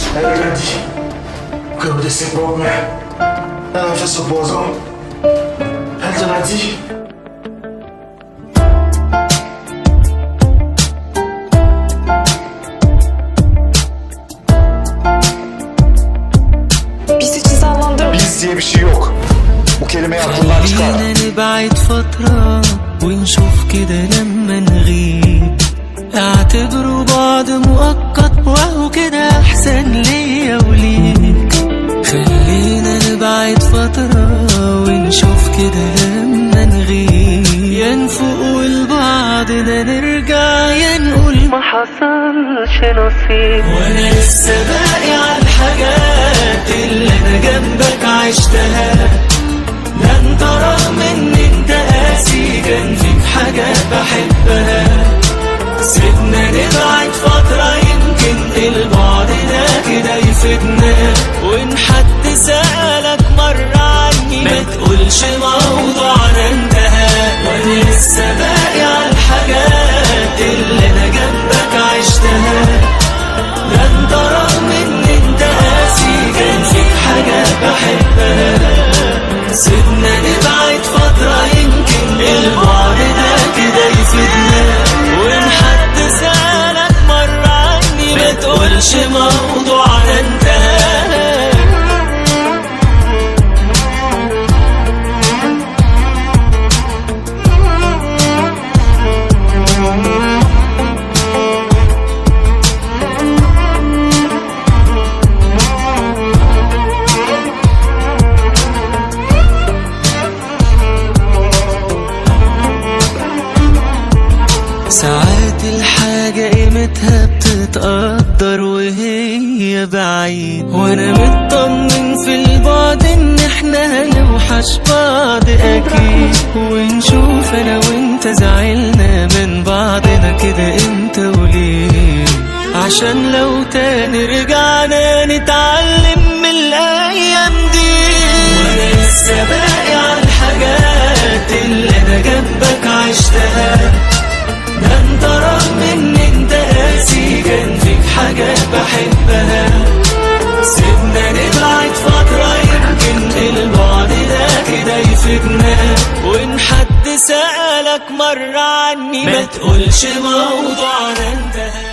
Elle dit que de ses pommes, elle a fait ce poison. Elle te l'a dit. Biz hiç cezalandırma. Biz diye bir şey yok. Bu kelimeyi aklından çıkar. خلينا نبعد فترة ونشوف كده لما نغيب اعتبروا بعض مؤقت وهو كده احسن ليا وليك خلينا نبعد فترة ونشوف كده لما نغيب يا نفوق لبعضنا نرجع يا نقول ما حصلش نصيب وانا لسه باقي على الحاجات اللي انا جنبك عشتها لا انت رغم ان انت قاسي كان فيك حاجات بحبها سيبنا نبعد فترة يمكن البعد ده كده يفيدنا وان حد سألك مرة عني ما تقولش موضوعنا انتهى وانا لسه باقي على الحاجات اللي انا جنبك عشتها لا انت رغم ان انت قاسي كان فيك حاجات بحبها سيبنا نبعد فترة يمكن البعد ده كده يفيدنا وإن حد سألك مرة عني ما تقولش موضوعنا انتهى ساعات الحاجة قيمتها بتتقدر وهي بعيد وانا مطمن في البعد ان احنا هنوحش بعض اكيد ونشوف انا وانت زعلنا من بعضنا كده امتى وليه عشان لو تاني رجعنا نتعلم من الايام دي وانا لسه باقي على الحاجات اللي انا جنبك عشتها ده انت رغم ان انت قاسي كان فيك حاجات بحبها سيبنا نبعد فترة يمكن البعد ده كده يفيدنا وان حد سألك مرة عني ما تقولش موضوعنا انتهى